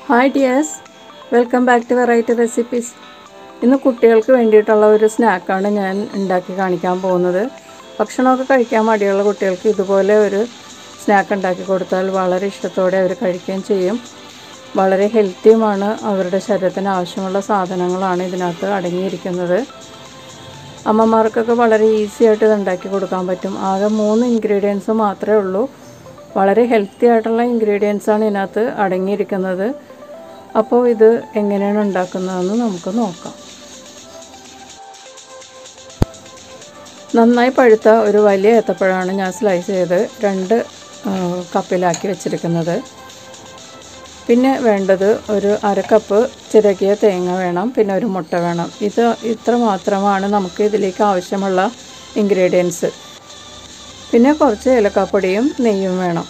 hi dears welcome back to variety recipes ഇന്ന് കുട്ടികൾക്ക് വേണ്ടിയിട്ടുള്ള ഒരു സ്നാക്കാണ് ഞാൻ ഉണ്ടാക്കി കാണിക്കാൻ പോകുന്നത് ഭക്ഷണമൊക്കെ കഴിക്കാൻ മടിയുള്ള കുട്ടികൾക്ക് ഇതുപോലെ ഒരു സ്നാക്ക് ഉണ്ടാക്കി കൊടുത്താൽ വളരെ ഇഷ്ടത്തോടെ അവർ കഴിക്കുകയും ചെയ്യും വളരെ ഹെൽത്തിയുമാണ് അവരുടെ ശരീരത്തിന് ആവശ്യമുള്ള സാധനങ്ങളാണ് ഇതിനകത്ത് അടങ്ങിയിരിക്കുന്നത് അമ്മമാർക്കൊക്കെ വളരെ ഈസി ആയിട്ട് ഇത് ഉണ്ടാക്കി കൊടുക്കാൻ പറ്റും ആകെ മൂന്ന് ഇൻഗ്രീഡിയൻസ് മാത്രമേ ഉള്ളൂ വളരെ ഹെൽത്തി ആയിട്ടുള്ള ഇൻഗ്രീഡിയൻസ് ആണ് ഇതിനകത്ത് അടങ്ങിയിരിക്കുന്നത് അപ്പോൾ ഇത് എങ്ങനെയാണ് ഉണ്ടാക്കുന്നതെന്ന് നമുക്ക് നോക്കാം നന്നായി പഴുത്ത ഒരു വലിയ ഏത്തപ്പഴമാണ് ഞാൻ സ്ലൈസ് ചെയ്ത് രണ്ട് ആ, കപ്പിലാക്കി വെച്ചിരിക്കുന്നത് പിന്നെ വേണ്ടത് ഒരു അര കപ്പ് ചിരകിയ തേങ്ങ വേണം പിന്നെ ഒരു മുട്ട വേണം ഇത് ഇത്ര മാത്രമാണ് നമുക്ക് ഇതിലേക്ക് ആവശ്യമുള്ള ഇൻഗ്രീഡിയൻസ് പിന്നെ കുറച്ച് ഏലക്കാപ്പൊടിയും നെയ്യും വേണം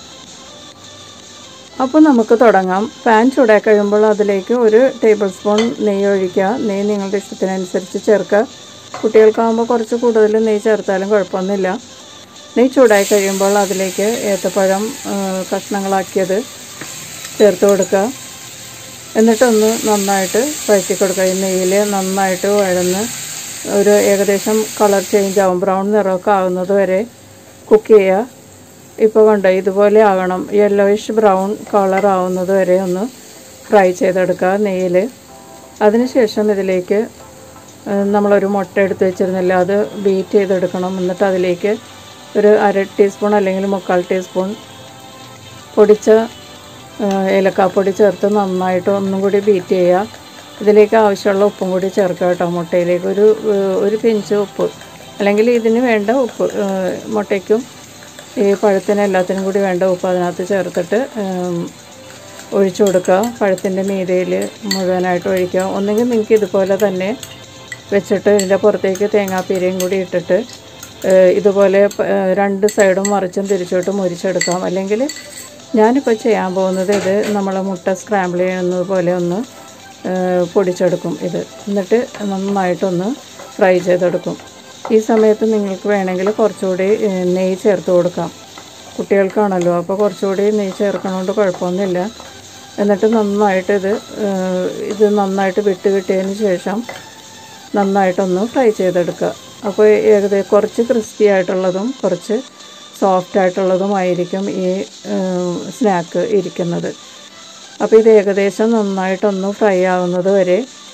അപ്പോൾ നമുക്ക് തുടങ്ങാം പാൻ ചൂടായി കഴിയുമ്പോൾ അതിലേക്ക് ഒരു ടേബിൾ സ്പൂൺ നെയ്യ് ഒഴിക്കുക നെയ്യ് നിങ്ങളുടെ ഇഷ്ടത്തിനനുസരിച്ച് ചേർക്കുക കുട്ടികൾക്കാകുമ്പോൾ കുറച്ച് കൂടുതൽ നെയ്യ് ചേർത്താലും കുഴപ്പമൊന്നുമില്ല നെയ്യ് ചൂടായി കഴിയുമ്പോൾ അതിലേക്ക് ഏത്തപ്പഴം ആ, കഷ്ണങ്ങളാക്കിയത് ചേർത്ത് കൊടുക്കുക എന്നിട്ടൊന്ന് നന്നായിട്ട് വഴറ്റി കൊടുക്കുക ഈ നെയ്യിൽ നന്നായിട്ട് വഴന്ന് ഒരു ഏകദേശം കളർ ചേഞ്ച് ആവും ബ്രൗൺ നിറമൊക്കെ ആകുന്നത് വരെ കുക്ക് ചെയ്യുക ഇപ്പോൾ കണ്ടോ ഇതുപോലെ ആകണം യെല്ലോയിഷ് ബ്രൗൺ കളർ ആവുന്നത് വരെ ഒന്ന് ഫ്രൈ ചെയ്തെടുക്കുക നെയ്യിൽ അതിനുശേഷം ഇതിലേക്ക് ഏഹ്, നമ്മളൊരു മുട്ട എടുത്ത് വെച്ചിരുന്നില്ല അത് ബീറ്റ് ചെയ്തെടുക്കണം എന്നിട്ട് അതിലേക്ക് ഒരു അര ടീസ്പൂൺ അല്ലെങ്കിൽ മുക്കാൽ ടീസ്പൂൺ പൊടിച്ച ഏഹ്, ഏലക്കാപ്പൊടി ചേർത്ത് നന്നായിട്ട് ഒന്നും കൂടി ബീറ്റ് ചെയ്യുക ഇതിലേക്ക് ആവശ്യമുള്ള ഉപ്പും കൂടി ചേർക്കുക കേട്ടോ മുട്ടയിലേക്ക് ഒരു ഏഹ്, ഒരു പിഞ്ച് ഉപ്പ് അല്ലെങ്കിൽ ഇതിന് വേണ്ട ഉപ്പ് ഏഹ്, മുട്ടയ്ക്കും ഈ പഴത്തിന് എല്ലാത്തിനും കൂടി വേണ്ട ഉപ്പ് അതിനകത്ത് ചേർത്തിട്ട് ഏം, ഒഴിച്ചു കൊടുക്കുക പഴത്തിൻ്റെ മീതയിൽ മുഴുവനായിട്ട് ഒഴിക്കുക ഒന്നുകിൽ നിങ്ങൾക്ക് ഇതുപോലെ തന്നെ വെച്ചിട്ട് ഇതിൻ്റെ പുറത്തേക്ക് തേങ്ങാപ്പീരയും കൂടി ഇട്ടിട്ട് ഏഹ്, ഇതുപോലെ പ- ഏഹ്, രണ്ട് സൈഡും മറിച്ചും തിരിച്ചോട്ട് മുരിച്ചെടുക്കാം അല്ലെങ്കിൽ ഞാനിപ്പോൾ ചെയ്യാൻ പോകുന്നത് ഇത് നമ്മൾ മുട്ട സ്ക്രാമ്പിൾ ചെയ്യുന്നത് പോലെ ഒന്ന് ഏഹ്, പൊടിച്ചെടുക്കും ഇത് എന്നിട്ട് നന്നായിട്ടൊന്ന് ഫ്രൈ ചെയ്തെടുക്കും ഈ സമയത്ത് നിങ്ങൾക്ക് വേണമെങ്കിൽ കുറച്ചുകൂടി ഏഹ്, നെയ്യ് ചേർത്ത് കൊടുക്കാം കുട്ടികൾക്കാണല്ലോ അപ്പോൾ കുറച്ചുകൂടി നെയ്യ് ചേർക്കണോണ്ട് കുഴപ്പമൊന്നുമില്ല എന്നിട്ട് നന്നായിട്ട് ഇത് ഏഹ്, ഇത് നന്നായിട്ട് വിട്ട് കിട്ടിയതിന് ശേഷം നന്നായിട്ടൊന്ന് ഫ്രൈ ചെയ്തെടുക്കുക അപ്പോൾ ഏകദേശം കുറച്ച് ക്രിസ്പി ആയിട്ടുള്ളതും കുറച്ച് സോഫ്റ്റ് ആയിട്ടുള്ളതുമായിരിക്കും ഈ സ്നാക്ക് ഇരിക്കുന്നത് അപ്പോൾ ഇത് ഏകദേശം നന്നായിട്ടൊന്ന് ഫ്രൈ ആവുന്നത് വരെ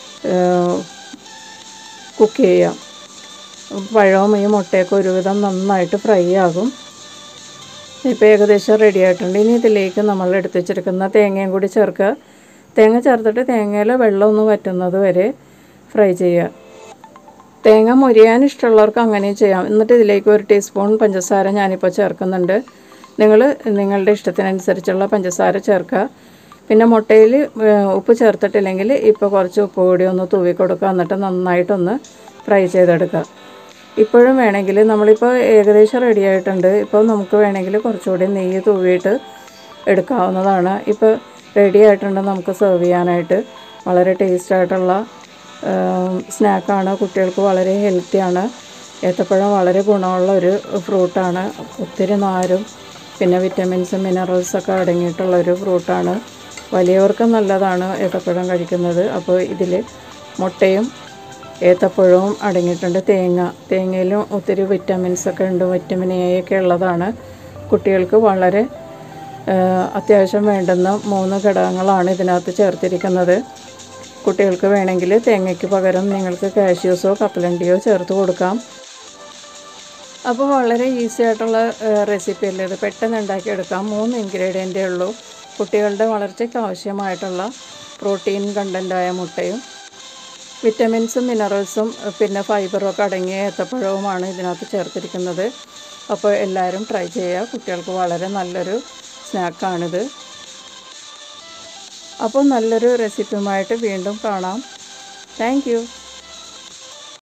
കുക്ക് ചെയ്യാം പഴവും ഈ മുട്ടയൊക്കെ ഒരുവിധം നന്നായിട്ട് ഫ്രൈ ആകും ഇപ്പോൾ ഏകദേശം റെഡി ആയിട്ടുണ്ട് ഇനി ഇതിലേക്ക് നമ്മൾ എടുത്ത് വെച്ചിരിക്കുന്ന തേങ്ങയും കൂടി ചേർക്കുക തേങ്ങ ചേർത്തിട്ട് തേങ്ങയിൽ വെള്ളം ഒന്ന് വറ്റുന്നത് വരെ ഫ്രൈ ചെയ്യുക തേങ്ങ മുരിയാൻ ഇഷ്ടമുള്ളവർക്ക് അങ്ങനെയും ചെയ്യാം എന്നിട്ട് ഇതിലേക്ക് ഒരു ടീസ്പൂൺ പഞ്ചസാര ഞാനിപ്പോൾ ചേർക്കുന്നുണ്ട് നിങ്ങൾ നിങ്ങളുടെ ഇഷ്ടത്തിനനുസരിച്ചുള്ള പഞ്ചസാര ചേർക്കുക പിന്നെ മുട്ടയിൽ ഏഹ്, ഉപ്പ് ചേർത്തിട്ടില്ലെങ്കിൽ ഇപ്പോൾ കുറച്ച് ഉപ്പ് കൂടി ഒന്ന് തൂവി കൊടുക്കുക എന്നിട്ട് നന്നായിട്ടൊന്ന് ഫ്രൈ ചെയ്തെടുക്കുക ഇപ്പോഴും വേണമെങ്കിൽ നമ്മളിപ്പോൾ ഏകദേശം റെഡി ആയിട്ടുണ്ട് ഇപ്പോൾ നമുക്ക് വേണമെങ്കിൽ കുറച്ചുകൂടി നെയ്യ് തൂവിയിട്ട് എടുക്കാവുന്നതാണ് ഇപ്പോൾ റെഡി ആയിട്ടുണ്ട് നമുക്ക് സെർവ് ചെയ്യാനായിട്ട് വളരെ ടേസ്റ്റ് ആയിട്ടുള്ള സ്നാക്കാണ് കുട്ടികൾക്ക് വളരെ ഹെൽത്തിയാണ് ഏത്തപ്പഴം വളരെ ഗുണമുള്ള ഒരു ഫ്രൂട്ടാണ് ഒത്തിരി നാരും പിന്നെ വിറ്റമിൻസും മിനറൽസൊക്കെ അടങ്ങിയിട്ടുള്ള ഒരു ഫ്രൂട്ടാണ് വലിയവർക്കും നല്ലതാണ് ഏത്തപ്പഴം കഴിക്കുന്നത് അപ്പോൾ ഇതിൽ മുട്ടയും ഏത്തപ്പഴവും അടങ്ങിയിട്ടുണ്ട് തേങ്ങ തേങ്ങയിലും ഒത്തിരി വിറ്റമിൻസ് ഒക്കെ ഉണ്ട് വിറ്റമിൻ എ ഒക്കെ ഉള്ളതാണ് കുട്ടികൾക്ക് വളരെ ആ, അത്യാവശ്യം വേണ്ടുന്ന മൂന്ന് ഘടകങ്ങളാണ് ഇതിനകത്ത് ചേർത്തിരിക്കുന്നത് കുട്ടികൾക്ക് വേണമെങ്കിൽ തേങ്ങയ്ക്ക് പകരം നിങ്ങൾക്ക് കാഷ്യൂസോ കപ്പലണ്ടിയോ ചേർത്ത് കൊടുക്കാം അപ്പോൾ വളരെ ഈസി ആയിട്ടുള്ള റെസിപ്പി അല്ലേ ഇത് പെട്ടെന്ന് ഉണ്ടാക്കിയെടുക്കാം മൂന്ന് ഇൻഗ്രീഡിയൻ്റേ ഉള്ളൂ കുട്ടികളുടെ വളർച്ചയ്ക്ക് ആവശ്യമായിട്ടുള്ള പ്രോട്ടീൻ കണ്ടൻ്റായ മുട്ടയും വിറ്റമിൻസും മിനറൽസും പിന്നെ ഫൈബറും ഒക്കെ അടങ്ങിയ ഏത്തപ്പഴവുമാണ് ഇതിനകത്ത് ചേർത്തിരിക്കുന്നത് അപ്പോൾ എല്ലാവരും ട്രൈ ചെയ്യുക കുട്ടികൾക്ക് വളരെ നല്ലൊരു സ്നാക്കാണിത് അപ്പോൾ നല്ലൊരു റെസിപ്പിയുമായിട്ട് വീണ്ടും കാണാം താങ്ക്